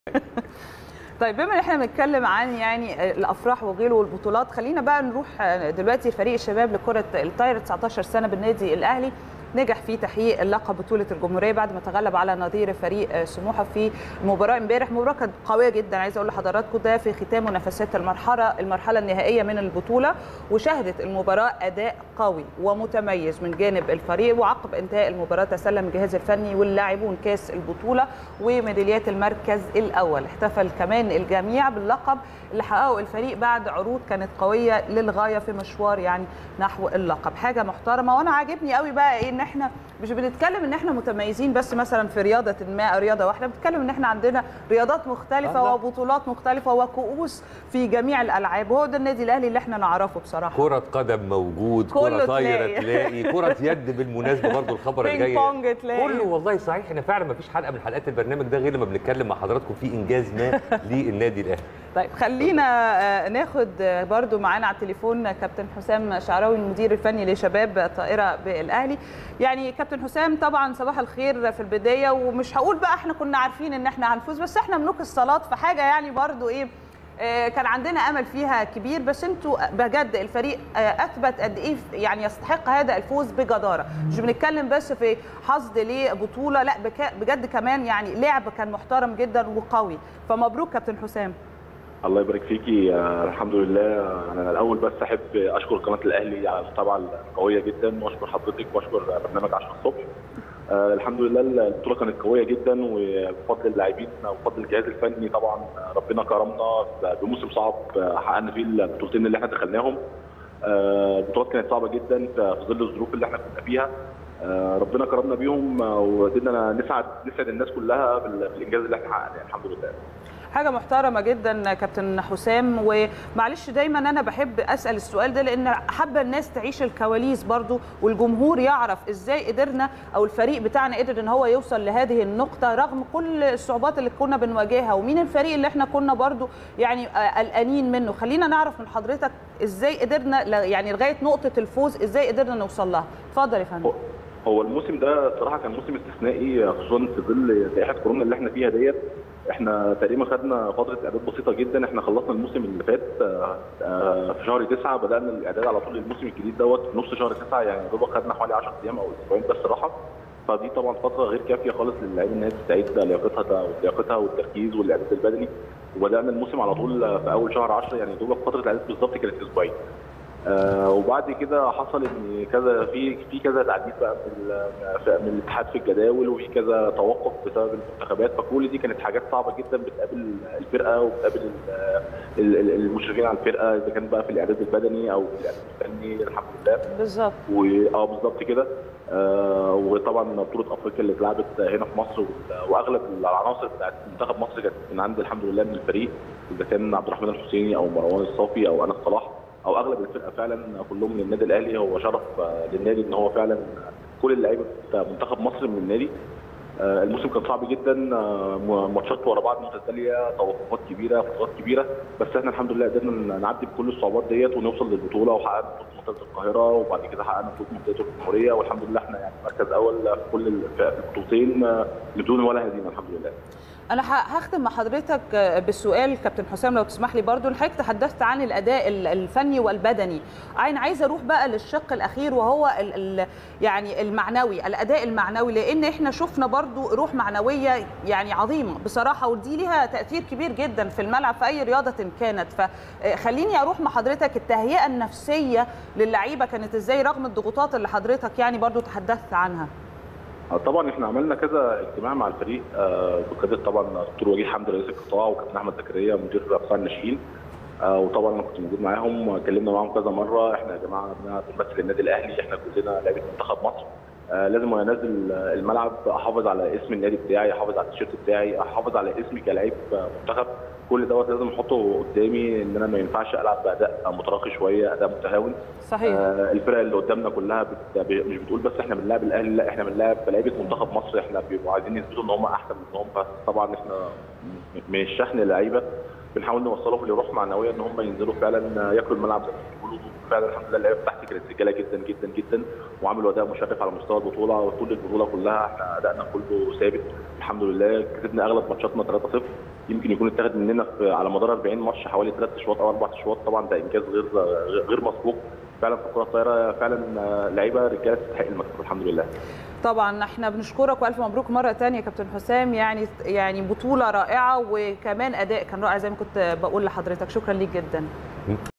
طيب بما ان احنا بنتكلم عن يعني الافراح وغيره والبطولات خلينا بقى نروح دلوقتي فريق الشباب لكره الطايره 19 سنه بالنادي الاهلي نجح في تحقيق لقب بطوله الجمهوريه بعد ما تغلب على نظير فريق سموحه في المباراه امبارح مباراه كانت قويه جدا عايز اقول لحضراتكم ده في ختام منافسات المرحله المرحله النهائيه من البطوله وشهدت المباراه اداء قوي ومتميز من جانب الفريق وعقب انتهاء المباراه تسلم الجهاز الفني واللاعبون كاس البطوله وميداليات المركز الاول احتفل كمان الجميع باللقب اللي حققه الفريق بعد عروض كانت قويه للغايه في مشوار يعني نحو اللقب حاجه محترمه وانا عاجبني قوي بقى ايه ان احنا مش بنتكلم ان احنا متميزين بس مثلا في رياضه ما او رياضه واحده بنتكلم ان احنا عندنا رياضات مختلفه الله. وبطولات مختلفه وكؤوس في جميع الالعاب وهو ده النادي الاهلي اللي احنا نعرفه بصراحه كرة قدم موجود كله كرة طايرة تلاقي. تلاقي كرة يد بالمناسبة برضو الخبر بينج الجاي بونج تلاقي. كله والله صحيح احنا فعلا ما فيش حلقة من حلقات البرنامج ده غير لما بنتكلم مع حضراتكم في انجاز ما للنادي الاهلي طيب خلينا آه، ناخد آه، برضو معانا على التليفون كابتن حسام شعراوي المدير الفني لشباب الطائره بالاهلي يعني كابتن حسام طبعا صباح الخير في البدايه ومش هقول بقى احنا كنا عارفين ان احنا هنفوز بس احنا ملوك الصالات فحاجه يعني برضو ايه آه، كان عندنا امل فيها كبير بس انتوا بجد الفريق آه، اثبت قد ايه يعني يستحق هذا الفوز بجداره مش بنتكلم بس في حصد لبطوله لا بك- بجد كمان يعني لعب كان محترم جدا وقوي فمبروك كابتن حسام الله يبارك فيكي آه، الحمد لله انا الاول بس احب اشكر قناه الاهلي على المتابعه القويه جدا واشكر حضرتك واشكر برنامج 10 الصبح آه، الحمد لله البطوله كانت قويه جدا وبفضل اللاعبين وبفضل الجهاز الفني طبعا آه، ربنا كرمنا بموسم صعب آه، حققنا فيه البطولتين اللي احنا دخلناهم آه، البطولات كانت صعبه جدا في ظل الظروف اللي احنا كنا فيها آه، ربنا كرمنا بيهم آه، وقدرنا نسعد نسعد الناس كلها بال- بالانجاز اللي احنا حققناه الحمد لله حاجه محترمه جدا كابتن حسام ومعلش دايما انا بحب اسال السؤال ده لان حابه الناس تعيش الكواليس برضو والجمهور يعرف ازاي قدرنا او الفريق بتاعنا قدر ان هو يوصل لهذه النقطه رغم كل الصعوبات اللي كنا بنواجهها ومين الفريق اللي احنا كنا برضو يعني آه، قلقانين منه خلينا نعرف من حضرتك ازاي قدرنا ل- يعني لغايه نقطه الفوز ازاي قدرنا نوصل لها اتفضل يا فندم هو- هو الموسم ده صراحه كان موسم استثنائي خصوصا في ظل جائحه كورونا اللي احنا فيها ديت احنا تقريبا خدنا فتره اعداد بسيطه جدا احنا خلصنا الموسم اللي فات آه، آه، في شهر تسعة بدانا الاعداد على طول للموسم الجديد دوت في نص شهر تسعة يعني يا دوبك خدنا حوالي 10 ايام او اسبوعين بس راحه فدي طبعا فتره غير كافيه خالص للاعيبه ان هي تستعيد لياقتها لياقتها والتركيز والاعداد البدني وبدانا الموسم على طول في اول شهر 10 يعني يا دوبك فتره الاعداد بالظبط كانت اسبوعين آه وبعد كده حصل ان كذا في في كذا تعديل بقى من ال- في- من الاتحاد في الجداول وفي كذا توقف بسبب المنتخبات فكل دي كانت حاجات صعبه جدا بتقابل الفرقه وبتقابل ال- ال- ال- المشرفين على الفرقه اذا كان بقى في الاعداد البدني او في الاعداد الفني الحمد لله بالظبط واه بالظبط كده آه وطبعا بطوله افريقيا اللي اتلعبت هنا في مصر وال- واغلب العناصر بتاعت منتخب مصر كانت من عند الحمد لله من الفريق اذا كان عبد الرحمن الحسيني او مروان الصافي او انس صلاح او اغلب الفرقه فعلا كلهم من النادي الاهلي هو شرف آه، للنادي ان هو فعلا كل اللعيبه بتاع منتخب مصر من النادي آه، الموسم كان صعب جدا آه، م- ماتشات ورا بعض متتاليه توقفات كبيره فترات كبيره بس احنا الحمد لله قدرنا نعدي بكل الصعوبات ديت ونوصل للبطوله وحققنا بطوله منطقه القاهره وبعد كده حققنا بطوله منطقه الجمهوريه والحمد لله احنا يعني مركز اول في كل ال- في البطولتين آه، بدون ولا هزيمه الحمد لله. انا ه- هختم مع حضرتك آه، بالسؤال كابتن حسام لو تسمح لي برضو حضرتك تحدثت عن الاداء ال- الفني والبدني انا عايزه اروح بقى للشق الاخير وهو ال ال يعني المعنوي الاداء المعنوي لان احنا شفنا برضو روح معنويه يعني عظيمه بصراحه ودي ليها تاثير كبير جدا في الملعب في اي رياضه كانت فخليني اروح مع حضرتك التهيئه النفسيه للعيبه كانت ازاي رغم الضغوطات اللي حضرتك يعني برضو تحدثت عنها آه، طبعا احنا عملنا كذا اجتماع مع الفريق آه، بقياده طبعا دكتور وجيه حمدي رئيس القطاع وكابتن احمد زكريا مدير قطاع الناشئين آه، وطبعا انا كنت موجود معاهم اتكلمنا معاهم كذا مره احنا يا جماعه بن- بنمثل النادي الاهلي احنا كلنا لعيبه منتخب مصر آه، لازم وانا نازل آه، الملعب احافظ على اسم النادي بتاعي احافظ على التيشيرت بتاعي احافظ على اسمي كلاعب آه، منتخب كل دوت لازم احطه قدامي ان انا ما ينفعش العب باداء متراخي شويه اداء متهاون صحيح آه، الفرق اللي قدامنا كلها بت... ب- مش بتقول بس احنا بنلعب الاهلي لا احنا بنلعب لعيبه منتخب مصر احنا بيبقوا عايزين يثبتوا ان هم احسن منهم فطبعا احنا م- من الشحن اللعيبه بنحاول نوصلهم لروح معنويه ان هم ينزلوا فعلا ياكلوا الملعب زي ما بيقولوا فعلا الحمد لله اللعيبه بتاعتي كانت رجاله جدا جدا جدا وعملوا اداء مشرف على مستوى البطوله وطول البطوله كلها احنا ادائنا كله ثابت الحمد لله كسبنا اغلب ماتشاتنا 3-0 يمكن يكون اتاخد مننا في على مدار 40 ماتش حوالي 3 اشواط او 4 اشواط طبعا ده انجاز غير غير مسبوق فعلا في الكره الطايره فعلا لعيبه رجاله تستحق المكسب الحمد لله طبعا احنا بنشكرك والف مبروك مره ثانيه كابتن حسام يعني يعني بطوله رائعه وكمان اداء كان رائع زي ما كنت بقول لحضرتك شكرا ليك جدا